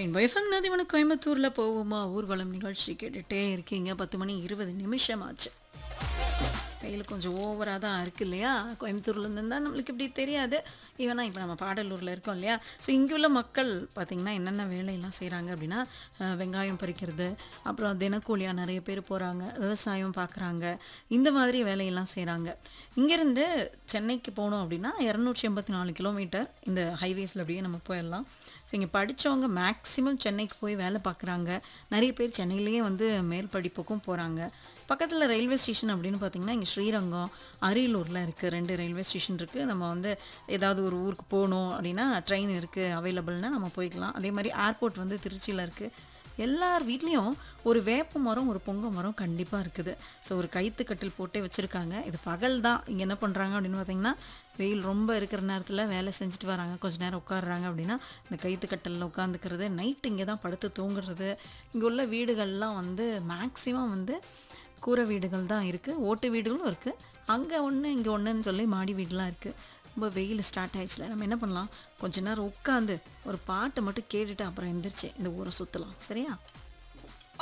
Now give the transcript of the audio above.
rainbow FM நதிவன கோயம்புத்தூரில் போவோமா ஊர்வலம் நிகழ்ச்சி கேட்டுகிட்டே இருக்கீங்க பத்து மணி இருபது நிமிஷம் ஆச்சு கையில் கொஞ்சம் ஓவராக தான் இருக்குது இல்லையா கோயம்புத்தூர்லேருந்து இருந்தால் நம்மளுக்கு இப்படி தெரியாது ஈவனா இப்போ நம்ம பாடலூரில் இருக்கோம் இல்லையா ஸோ இங்கே உள்ள மக்கள் பார்த்திங்கன்னா என்னென்ன வேலையெல்லாம் செய்கிறாங்க அப்படின்னா அஹ், வெங்காயம் பறிக்கிறது அப்புறம் தினக்கூலியாக நிறைய பேர் போகிறாங்க விவசாயம் பார்க்குறாங்க இந்த மாதிரி வேலையெல்லாம் செய்கிறாங்க இங்கேருந்து சென்னைக்கு போகணும் அப்படின்னா இரநூற்றி எண்பத்தி நாலு கிலோமீட்டர் இந்த ஹைவேஸில் அப்படியே நம்ம போயிடலாம் ஸோ இங்கே படித்தவங்க மேக்ஸிமம் சென்னைக்கு போய் வேலை பார்க்குறாங்க நிறைய பேர் சென்னையிலேயே வந்து மேல் படிப்புக்கும் போகிறாங்க பக்கத்தில் ரயில்வே ஸ்டேஷன் அப்படின்னு பார்த்தீங்கன்னா இங்கே ஸ்ரீரங்கம் அரியலூரில் இருக்குது ரெண்டு ரயில்வே ஸ்டேஷன் இருக்குது நம்ம வந்து ஏதாவது ஒரு ஊருக்கு போகணும் அப்படின்னா ட்ரெயின் இருக்குது அவைலபிள்னா நம்ம போய்க்கலாம் அதே மாதிரி ஏர்போர்ட் வந்து திருச்சியில் இருக்குது எல்லார் வீட்லேயும் ஒரு வேப்ப மரம் ஒரு பொங்க மரம் கண்டிப்பாக இருக்குது ஸோ ஒரு கைத்து கட்டில் போட்டே வச்சுருக்காங்க இது பகல் தான் இங்கே என்ன பண்ணுறாங்க அப்படின்னு பார்த்தீங்கன்னா வெயில் ரொம்ப இருக்கிற நேரத்தில் வேலை செஞ்சுட்டு வராங்க கொஞ்ச நேரம் உட்காடுறாங்க அப்படின்னா இந்த கைத்து கட்டலில் உட்காந்துக்கிறது நைட்டு இங்கே தான் படுத்து தூங்குறது இங்கே உள்ள வீடுகள்லாம் வந்து மேக்ஸிமம் வந்து கூரை வீடுகள் தான் இருக்குது ஓட்டு வீடுகளும் இருக்குது அங்கே ஒன்று இங்கே ஒன்றுன்னு சொல்லி மாடி வீடுலாம் இருக்குது ரொம்ப வெயில் ஸ்டார்ட் ஆயிடுச்சுல நம்ம என்ன பண்ணலாம் கொஞ்ச நேரம் உட்காந்து ஒரு பாட்டை மட்டும் கேட்டுட்டு அப்புறம் எந்திரிச்சு இந்த ஊரை சுற்றலாம் சரியா